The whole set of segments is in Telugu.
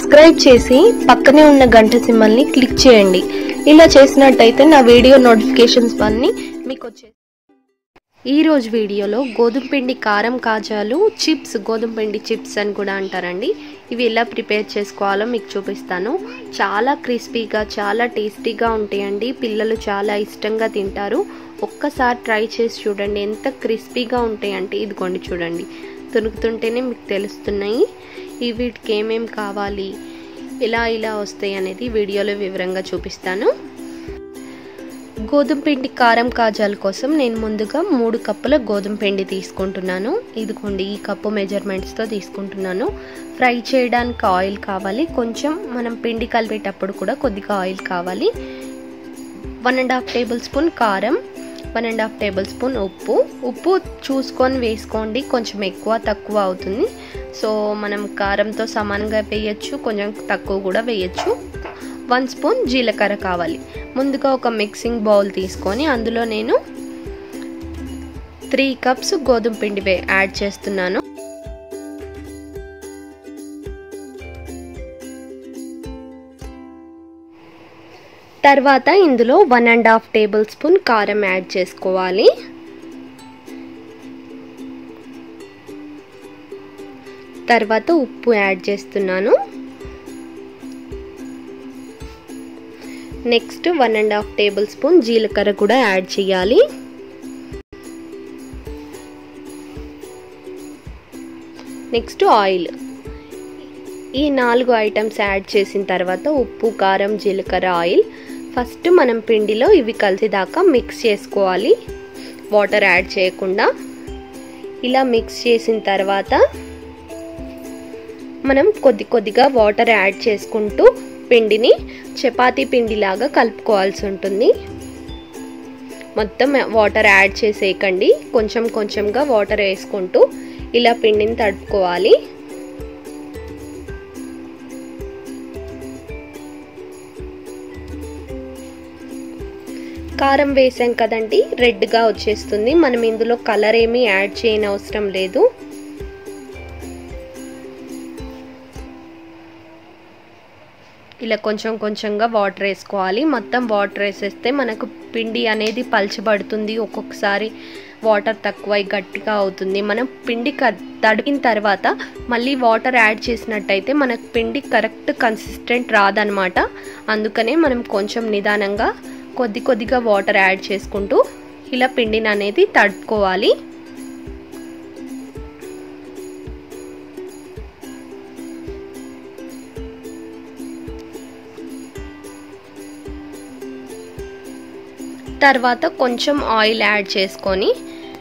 సబ్స్క్రైబ్ చేసి పక్కనే ఉన్న గంట సింబల్ని క్లిక్ చేయండి ఇలా చేసినట్టయితే నా వీడియో నోటిఫికేషన్స్ అన్నీ మీకు వచ్చే ఈ రోజు వీడియోలో గోధుమ పిండి కారం కాజాలు చిప్స్ గోధుమ పిండి చిప్స్ అని కూడా అంటారండి ఇవి ఎలా ప్రిపేర్ చేసుకోవాలో మీకు చూపిస్తాను చాలా క్రిస్పీగా చాలా టేస్టీగా ఉంటాయండి పిల్లలు చాలా ఇష్టంగా తింటారు ఒక్కసారి ట్రై చేసి చూడండి ఎంత క్రిస్పీగా ఉంటాయంటే ఇదిగోండి చూడండి తునుకుతుంటేనే మీకు తెలుస్తున్నాయి ఈ వీటికి ఏమేం కావాలి ఎలా ఇలా వస్తాయి అనేది వీడియోలో వివరంగా చూపిస్తాను గోధుమ పిండి కారం కాజాల కోసం నేను ముందుగా మూడు కప్పుల గోధుమ పిండి తీసుకుంటున్నాను ఇదిగోండి ఈ కప్పు మెజర్మెంట్స్తో తీసుకుంటున్నాను ఫ్రై చేయడానికి ఆయిల్ కావాలి కొంచెం మనం పిండి కలిపేటప్పుడు కూడా కొద్దిగా ఆయిల్ కావాలి one and half tablespoon కారం one and half tablespoon ఉప్పు ఉప్పు చూసుకొని వేసుకోండి కొంచెం ఎక్కువ తక్కువ అవుతుంది సో మనం కారంతో సమానంగా వేయచ్చు కొంచెం తక్కువ కూడా వేయచ్చు వన్ స్పూన్ జీలకర్ర కావాలి ముందుగా ఒక మిక్సింగ్ బౌల్ తీసుకొని అందులో నేను త్రీ కప్స్ గోధుమ పిండి యాడ్ చేస్తున్నాను తర్వాత ఇందులో one and half tablespoon కారం యాడ్ చేసుకోవాలి తర్వాత ఉప్పు యాడ్ చేస్తున్నాను next one and half tablespoon జీలకర్ర కూడా యాడ్ చేయాలి నెక్స్ట్ ఆయిల్ ఈ నాలుగు ఐటమ్స్ యాడ్ చేసిన తర్వాత ఉప్పు కారం జీలకర్ర ఆయిల్ ఫస్ట్ మనం పిండిలో ఇవి కలిసేదాకా మిక్స్ చేసుకోవాలి వాటర్ యాడ్ చేయకుండా ఇలా మిక్స్ చేసిన తర్వాత మనం కొద్ది కొద్దిగా వాటర్ యాడ్ చేసుకుంటూ పిండిని చపాతీ పిండిలాగా కలుపుకోవాల్సి ఉంటుంది మొత్తం వాటర్ యాడ్ చేసేయకండి కొంచెం కొంచెంగా వాటర్ వేసుకుంటూ ఇలా పిండిని తడుపుకోవాలి కారం వేసాం కదండి రెడ్గా వచ్చేస్తుంది మనం ఇందులో కలర్ ఏమీ యాడ్ చేయని అవసరం లేదు ఇలా కొంచెం కొంచెంగా వాటర్ వేసుకోవాలి మొత్తం వాటర్ వేసేస్తే మనకు పిండి అనేది పలచబడుతుంది ఒక్కొక్కసారి వాటర్ తక్కువ గట్టిగా అవుతుంది మనం పిండి తడిపిన తర్వాత మళ్ళీ వాటర్ యాడ్ చేసినట్టయితే మనకు పిండి కరెక్ట్ కన్సిస్టెంట్ రాదనమాట అందుకనే మనం కొంచెం నిదానంగా కొద్ది కొద్దిగా వాటర్ యాడ్ చేసుకుంటూ ఇలా పిండిని అనేది తడుపుకోవాలి తర్వాత కొంచెం ఆయిల్ యాడ్ చేసుకొని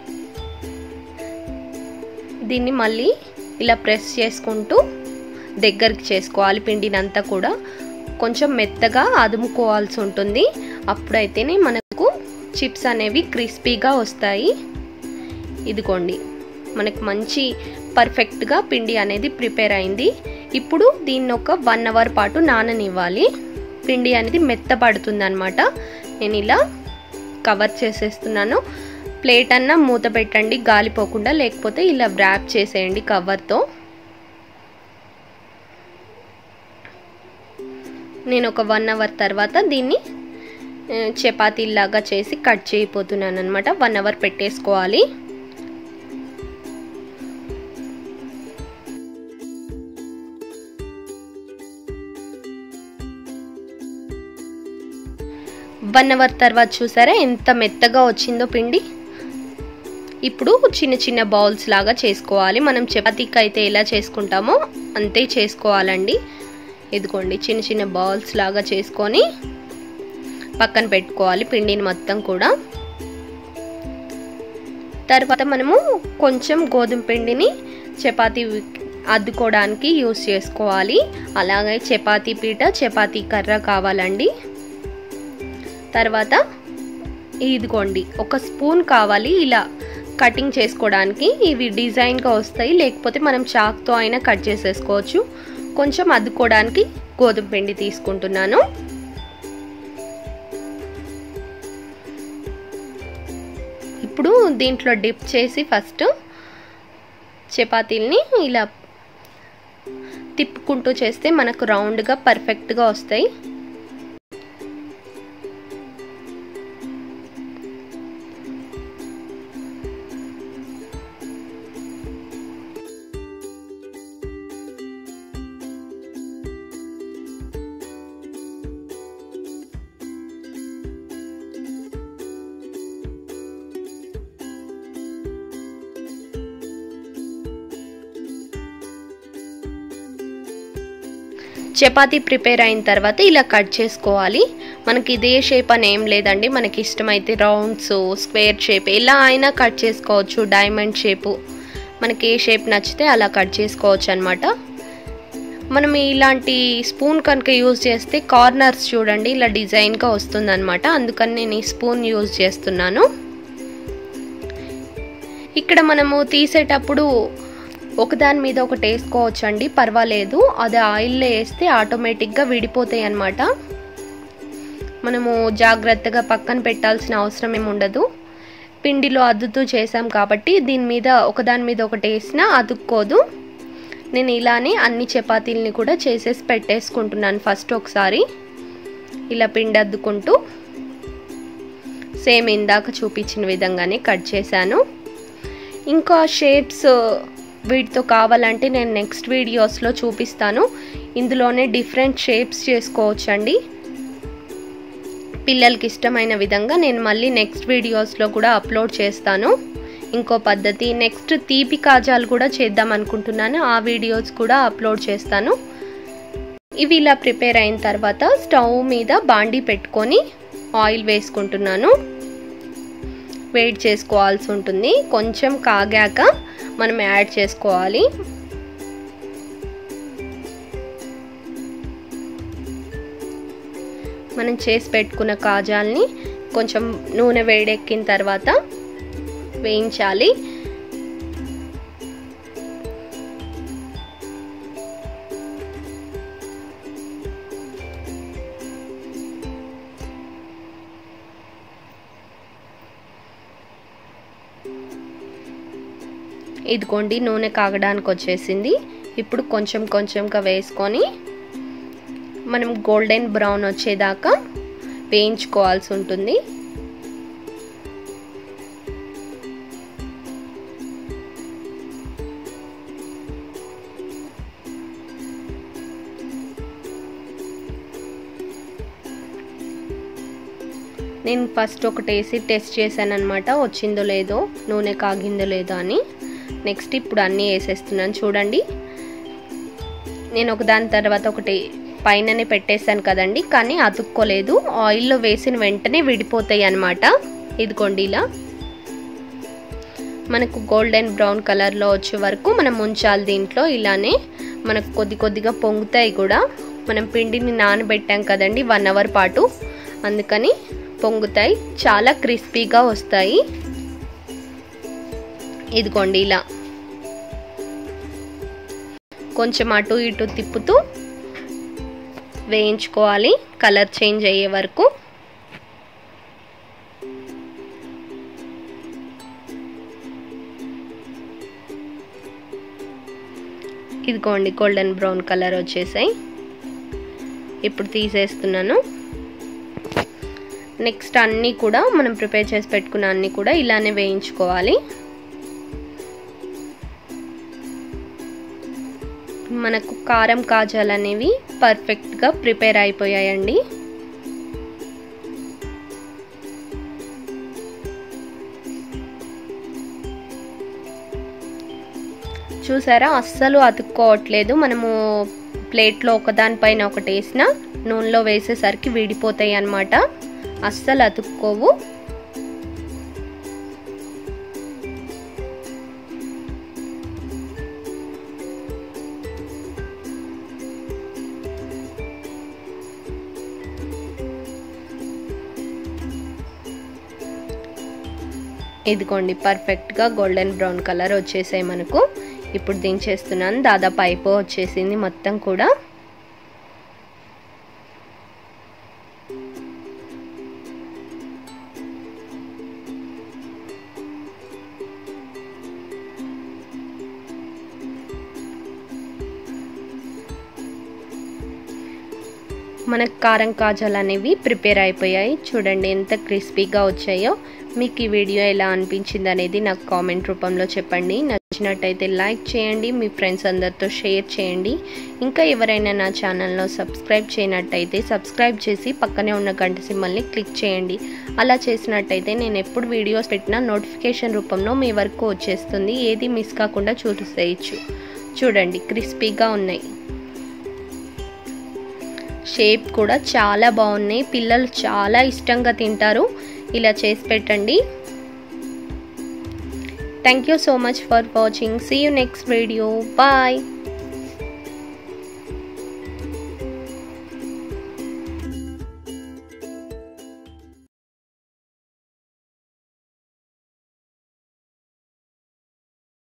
దీన్ని మళ్ళీ ఇలా ప్రెస్ చేసుకుంటూ దగ్గరికి చేసుకోవాలి పిండినంతా కూడా కొంచెం మెత్తగా అదుముకోవాల్సి ఉంటుంది అప్పుడైతేనే మనకు చిప్స్ అనేవి క్రిస్పీగా వస్తాయి ఇదిగోండి మనకు మంచి పర్ఫెక్ట్గా పిండి అనేది ప్రిపేర్ అయింది ఇప్పుడు దీన్ని ఒక వన్ అవర్ పాటు నాననివ్వాలి పిండి అనేది మెత్తపడుతుంది అనమాట నేను ఇలా కవర్ చేసేస్తున్నాను ప్లేట్ అన్నా మూత పెట్టండి గాలిపోకుండా లేకపోతే ఇలా వ్రాప్ చేసేయండి కవర్తో నేను ఒక వన్ అవర్ తర్వాత దీన్ని చపాతీలాగా చేసి కట్ చేయబోతున్నాను అనమాట వన్ అవర్ పెట్టేసుకోవాలి వన్ అవర్ తర్వాత చూసారా ఎంత మెత్తగా వచ్చిందో పిండి ఇప్పుడు చిన్న చిన్న బౌల్స్ లాగా చేసుకోవాలి మనం చపాతీకి అయితే ఎలా చేసుకుంటామో అంతే చేసుకోవాలండి ఇదిగోండి చిన్న చిన్న బౌల్స్ లాగా చేసుకొని పక్కన పెట్టుకోవాలి పిండిని మొత్తం కూడా తర్వాత మనము కొంచెం గోధుమ పిండిని చపాతీ అద్దుకోవడానికి యూస్ చేసుకోవాలి అలాగే చపాతీ పీట చపాతీ కర్ర కావాలండి తర్వాత ఇదిగోండి ఒక స్పూన్ కావాలి ఇలా కటింగ్ చేసుకోవడానికి ఇవి డిజైన్గా వస్తాయి లేకపోతే మనం చాక్తో అయినా కట్ చేసేసుకోవచ్చు కొంచెం అద్దుకోవడానికి గోధుమ పిండి తీసుకుంటున్నాను ఇప్పుడు దీంట్లో డిప్ చేసి ఫస్ట్ చపాతీల్ని ఇలా తిప్పుకుంటూ చేస్తే మనకు రౌండ్గా పర్ఫెక్ట్గా వస్తాయి చపాతీ ప్రిపేర్ అయిన తర్వాత ఇలా కట్ చేసుకోవాలి మనకి ఇదే షేప్ అని ఏం లేదండి మనకి ఇష్టమైతే రౌండ్స్ స్క్వేర్ షేప్ ఎలా అయినా కట్ చేసుకోవచ్చు డైమండ్ షేపు మనకి ఏ షేప్ నచ్చితే అలా కట్ చేసుకోవచ్చు అనమాట మనం ఇలాంటి స్పూన్ కనుక యూజ్ చేస్తే కార్నర్స్ చూడండి ఇలా డిజైన్గా వస్తుంది అనమాట అందుకని నేను ఈ స్పూన్ యూజ్ చేస్తున్నాను ఇక్కడ మనము తీసేటప్పుడు ఒకదాని మీద ఒకటి వేసుకోవచ్చు అండి పర్వాలేదు అది ఆయిల్లో వేస్తే ఆటోమేటిక్గా విడిపోతాయి అన్నమాట మనము జాగ్రత్తగా పక్కన పెట్టాల్సిన అవసరం ఏమి ఉండదు పిండిలో అద్దుతూ చేసాం కాబట్టి దీని మీద ఒకదాని మీద ఒకటి వేసినా అతుక్కోదు నేను ఇలానే అన్ని చపాతీలని కూడా చేసేసి పెట్టేసుకుంటున్నాను ఫస్ట్ ఒకసారి ఇలా పిండి అద్దుకుంటూ సేమ్ ఇందాక చూపించిన విధంగానే కట్ చేశాను ఇంకా షేప్స్ వీటితో కావాలంటే నేను నెక్స్ట్ వీడియోస్లో చూపిస్తాను ఇందులోనే డిఫరెంట్ షేప్స్ చేసుకోవచ్చండి పిల్లలకి ఇష్టమైన విధంగా నేను మళ్ళీ నెక్స్ట్ వీడియోస్లో కూడా అప్లోడ్ చేస్తాను ఇంకో పద్ధతి నెక్స్ట్ తీపి కాజాలు కూడా చేద్దాం అనుకుంటున్నాను ఆ వీడియోస్ కూడా అప్లోడ్ చేస్తాను ఇవి ఇలా ప్రిపేర్ అయిన తర్వాత స్టవ్ మీద బాండీ పెట్టుకొని ఆయిల్ వేసుకుంటున్నాను వేడి చేసుకోవాల్సి ఉంటుంది కొంచెం కాగాక మనం యాడ్ చేసుకోవాలి మనం చేసి పెట్టుకున్న కాజాల్ని కొంచెం నూనె వేడెక్కిన తర్వాత వేయించాలి ఇదిగోండి నూనె కాగడానికి వచ్చేసింది ఇప్పుడు కొంచెం కొంచెంగా వేసుకొని మనం గోల్డెన్ బ్రౌన్ వచ్చేదాకా వేయించుకోవాల్సి ఉంటుంది నేను ఫస్ట్ ఒకటి వేసి టెస్ట్ చేశాను అనమాట వచ్చిందో లేదో నూనె కాగిందో లేదో అని నెక్స్ట్ ఇప్పుడు అన్నీ వేసేస్తున్నాను చూడండి నేను ఒకదాని తర్వాత ఒకటి పైననే పెట్టేశాను కదండి కానీ అతుక్కోలేదు ఆయిల్లో వేసిన వెంటనే విడిపోతాయి అనమాట ఇదిగోండి ఇలా మనకు గోల్డెన్ బ్రౌన్ కలర్లో వచ్చే వరకు మనం ఉంచాలి దీంట్లో ఇలానే మనకు కొద్ది కొద్దిగా పొంగుతాయి కూడా మనం పిండిని నానబెట్టాం కదండి వన్ అవర్ పాటు అందుకని పొంగుతాయి చాలా క్రిస్పీగా వస్తాయి ఇదిగోండి ఇలా కొంచెం అటు ఇటు తిప్పుతూ వేయించుకోవాలి కలర్ చేంజ్ అయ్యే వరకు ఇదిగోండి గోల్డెన్ బ్రౌన్ కలర్ వచ్చేసాయి ఇప్పుడు తీసేస్తున్నాను నెక్స్ట్ అన్నీ కూడా మనం ప్రిపేర్ చేసి పెట్టుకున్న అన్నీ కూడా ఇలానే వేయించుకోవాలి మనకు కారం కాజాలు అనేవి పర్ఫెక్ట్గా ప్రిపేర్ అయిపోయాయండి చూసారా అస్సలు అతుక్కోవట్లేదు మనము ప్లేట్లో ఒకదానిపైన ఒకటి వేసిన నూనెలో వేసేసరికి విడిపోతాయి అన్నమాట అస్సలు అతుక్కోవు ఇదిగోండి పర్ఫెక్ట్గా గోల్డెన్ బ్రౌన్ కలర్ వచ్చేసాయి మనకు ఇప్పుడు దించేస్తున్నాను దాదాపు అయిపో వచ్చేసింది మొత్తం కూడా మనకు కారం కాజాలు అనేవి ప్రిపేర్ అయిపోయాయి చూడండి ఎంత క్రిస్పీగా వచ్చాయో మీకు ఈ వీడియో ఎలా అనిపించింది అనేది నాకు కామెంట్ రూపంలో చెప్పండి నచ్చినట్టయితే లైక్ చేయండి మీ ఫ్రెండ్స్ అందరితో షేర్ చేయండి ఇంకా ఎవరైనా నా ఛానల్ను సబ్స్క్రైబ్ చేయనట్టయితే సబ్స్క్రైబ్ చేసి పక్కనే ఉన్న గంట సింబల్ని క్లిక్ చేయండి అలా చేసినట్టయితే నేను ఎప్పుడు వీడియోస్ పెట్టినా నోటిఫికేషన్ రూపంలో మీ వరకు వచ్చేస్తుంది ఏది మిస్ కాకుండా చూసేయచ్చు చూడండి క్రిస్పీగా ఉన్నాయి షేప్ కూడా చాలా బాగున్నాయి పిల్లలు చాలా ఇష్టంగా తింటారు ఇలా చేసి పెట్టండి thank you so much for watching see you next video bye